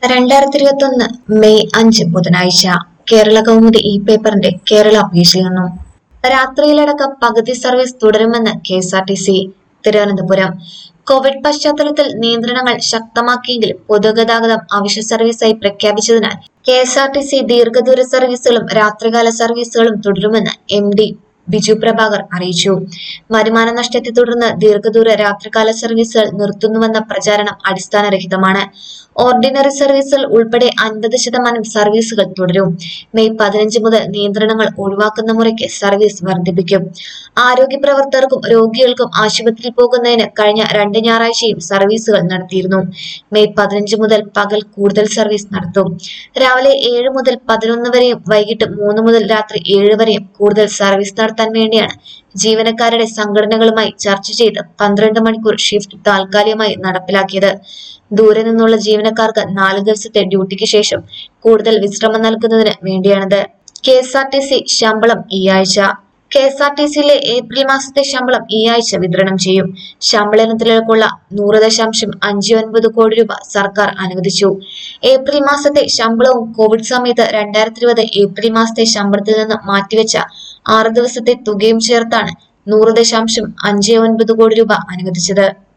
രണ്ടായിരത്തി ഇരുപത്തി ഒന്ന് മെയ് അഞ്ച് ബുധനാഴ്ച കേരള കൗമുദി ഈ പേപ്പറിന്റെ കേരള പേജിൽ നിന്നും രാത്രിയിലടക്കം പകുതി സർവീസ് തുടരുമെന്ന് K S R T C Thiruvananthapuram Covid പശ്ചാത്തലത്തിൽ നിയന്ത്രണങ്ങൾ ശക്തമാക്കിയെങ്കിലും പൊതുഗതാഗതം അവശ്യ സർവീസായി പ്രഖ്യാപിച്ചതിനാൽ K S R T C ദീർഘദൂര സർവീസുകളും രാത്രികാല സർവീസുകളും തുടരുമെന്ന് എം ഡി ബിജു പ്രഭാകർ അറിയിച്ചു വരുമാന നഷ്ടത്തെ തുടർന്ന് ദീർഘദൂര രാത്രികാല സർവീസുകൾ നിർത്തുന്നുവെന്ന പ്രചാരണം അടിസ്ഥാനരഹിതമാണ് ഓർഡിനറി സർവീസുകൾ ഉൾപ്പെടെ അൻപത് ശതമാനം സർവീസുകൾ തുടരും മെയ് പതിനഞ്ച് മുതൽ നിയന്ത്രണങ്ങൾ ഒഴിവാക്കുന്ന മുറയ്ക്ക് സർവീസ് വർദ്ധിപ്പിക്കും ആരോഗ്യ പ്രവർത്തകർക്കും രോഗികൾക്കും ആശുപത്രിയിൽ പോകുന്നതിന് കഴിഞ്ഞ രണ്ട് ഞായറാഴ്ചയും സർവീസുകൾ നടത്തിയിരുന്നു മെയ് പതിനഞ്ച് മുതൽ പകൽ കൂടുതൽ സർവീസ് നടത്തും രാവിലെ ഏഴ് മുതൽ പതിനൊന്ന് വരെയും വൈകിട്ട് മൂന്ന് മുതൽ രാത്രി ഏഴ് വരെയും കൂടുതൽ സർവീസ് നടത്താൻ വേണ്ടിയാണ് ജീവനക്കാരുടെ സംഘടനകളുമായി ചർച്ച ചെയ്ത് പന്ത്രണ്ട് മണിക്കൂർ ഷിഫ്റ്റ് താൽക്കാലികമായി നടപ്പിലാക്കിയത് ദൂരെ നിന്നുള്ള ജീവനക്കാർക്ക് നാല് ദിവസത്തെ ഡ്യൂട്ടിക്ക് ശേഷം കൂടുതൽ വിശ്രമം നൽകുന്നതിന് വേണ്ടിയാണിത് K S R T C ശമ്പളം ഈ ആഴ്ച കെ എസ് ആർ ടി സിയിലെ ഏപ്രിൽ മാസത്തെ ശമ്പളം ഈ ആഴ്ച വിതരണം ചെയ്യും ശമ്പള ഇനത്തിലേക്കുള്ള നൂറ് ദശാംശം അഞ്ച് ഒൻപത് കോടി രൂപ സർക്കാർ അനുവദിച്ചു ഏപ്രിൽ മാസത്തെ ശമ്പളവും കോവിഡ് സമയത്ത് രണ്ടായിരത്തി ഇരുപത് ഏപ്രിൽ മാസത്തെ ശമ്പളത്തിൽ നിന്ന് മാറ്റിവെച്ച ആറ് ദിവസത്തെ തുകയും ചേർത്താണ് നൂറ് ദശാംശം അഞ്ച് ഒൻപത് കോടി രൂപ അനുവദിച്ചത്